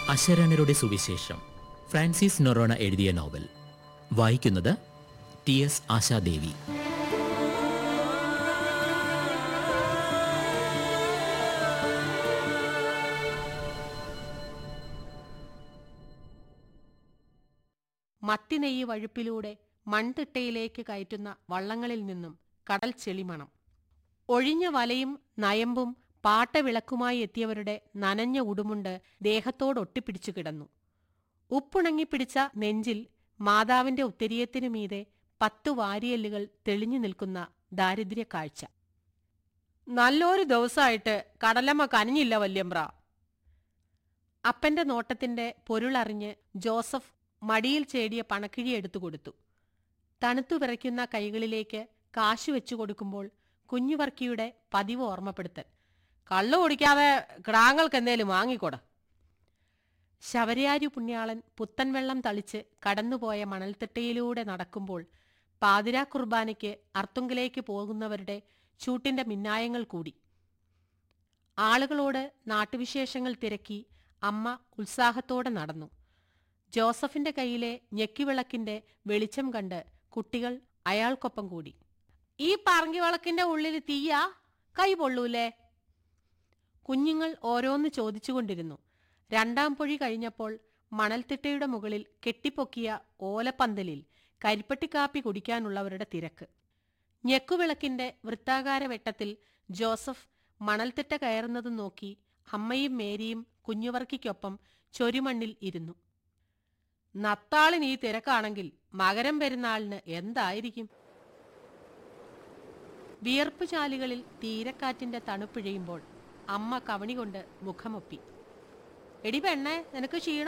അശരണരുടെ സുവിശേഷം ഫ്രാൻസിസ് നൊറോണ എഴുതിയ നോവൽ വായിക്കുന്നത് ടി എസ് ആശാദേവി മത്തിനെയ്യ് വഴുപ്പിലൂടെ മൺതിട്ടയിലേക്ക് കയറ്റുന്ന വള്ളങ്ങളിൽ നിന്നും കടൽ ചെളിമണം ഒഴിഞ്ഞ വലയും നയമ്പും പാട്ടവിളക്കുമായി എത്തിയവരുടെ നനഞ്ഞ ഉടുമുണ്ട് ദേഹത്തോടൊട്ടിപ്പിടിച്ചു കിടന്നു ഉപ്പുണങ്ങിപ്പിടിച്ച നെഞ്ചിൽ മാതാവിന്റെ ഉത്തരീയത്തിനു മീതെ പത്തു വാരിയല്ലുകൾ തെളിഞ്ഞു നിൽക്കുന്ന ദാരിദ്ര്യ കാഴ്ച നല്ലൊരു ദിവസമായിട്ട് കടലമ്മ കനിഞ്ഞില്ല വല്യമ്പ്ര അപ്പന്റെ നോട്ടത്തിന്റെ പൊരുളറിഞ്ഞ് ജോസഫ് മടിയിൽ ചേടിയ പണക്കിഴി എടുത്തു കൊടുത്തു തണുത്തു വിറയ്ക്കുന്ന കൈകളിലേക്ക് കാശു വെച്ചു കൊടുക്കുമ്പോൾ കുഞ്ഞുവർക്കിയുടെ പതിവ് ഓർമ്മപ്പെടുത്തൽ കള്ളു കുടിക്കാതെ കിടാങ്ങൾക്ക് എന്തേലും വാങ്ങിക്കൊട ശബരിയാരു പുണ്യാളൻ പുത്തൻ വെള്ളം തളിച്ച് കടന്നുപോയ മണൽത്തിട്ടയിലൂടെ നടക്കുമ്പോൾ പാതിരാ കുർബാനയ്ക്ക് അർത്തുങ്കിലേക്ക് പോകുന്നവരുടെ ചൂട്ടിന്റെ മിന്നായങ്ങൾ കൂടി ആളുകളോട് നാട്ടുവിശേഷങ്ങൾ തിരക്കി അമ്മ ഉത്സാഹത്തോടെ നടന്നു ജോസഫിന്റെ കയ്യിലെ ഞെക്കിവിളക്കിന്റെ വെളിച്ചം കണ്ട് കുട്ടികൾ അയാൾക്കൊപ്പം കൂടി ഈ പറങ്കി വിളക്കിന്റെ ഉള്ളിൽ തീയാ കൈ പൊള്ളൂലേ കുഞ്ഞുങ്ങൾ ഓരോന്ന് ചോദിച്ചുകൊണ്ടിരുന്നു രണ്ടാം പൊഴി കഴിഞ്ഞപ്പോൾ മണൽത്തിട്ടയുടെ മുകളിൽ കെട്ടിപ്പൊക്കിയ ഓലപ്പന്തലിൽ കരിപ്പട്ടിക്കാപ്പി കുടിക്കാനുള്ളവരുടെ തിരക്ക് ഞെക്കുവിളക്കിന്റെ വൃത്താകാര വെട്ടത്തിൽ ജോസഫ് മണൽത്തിട്ട കയറുന്നത് നോക്കി അമ്മയും മേരിയും കുഞ്ഞുവർക്കിക്കൊപ്പം ചൊരുമണ്ണിൽ ഇരുന്നു നത്താളിന് ഈ തിരക്കാണെങ്കിൽ മകരം പെരുന്നാളിന് എന്തായിരിക്കും വിയർപ്പ് ചാലുകളിൽ തീരക്കാറ്റിന്റെ തണുപ്പിഴയുമ്പോൾ അമ്മ കവണി കൊണ്ട് മുഖമൊപ്പി എടി പെണ്ണെ നിനക്ക് ക്ഷീണം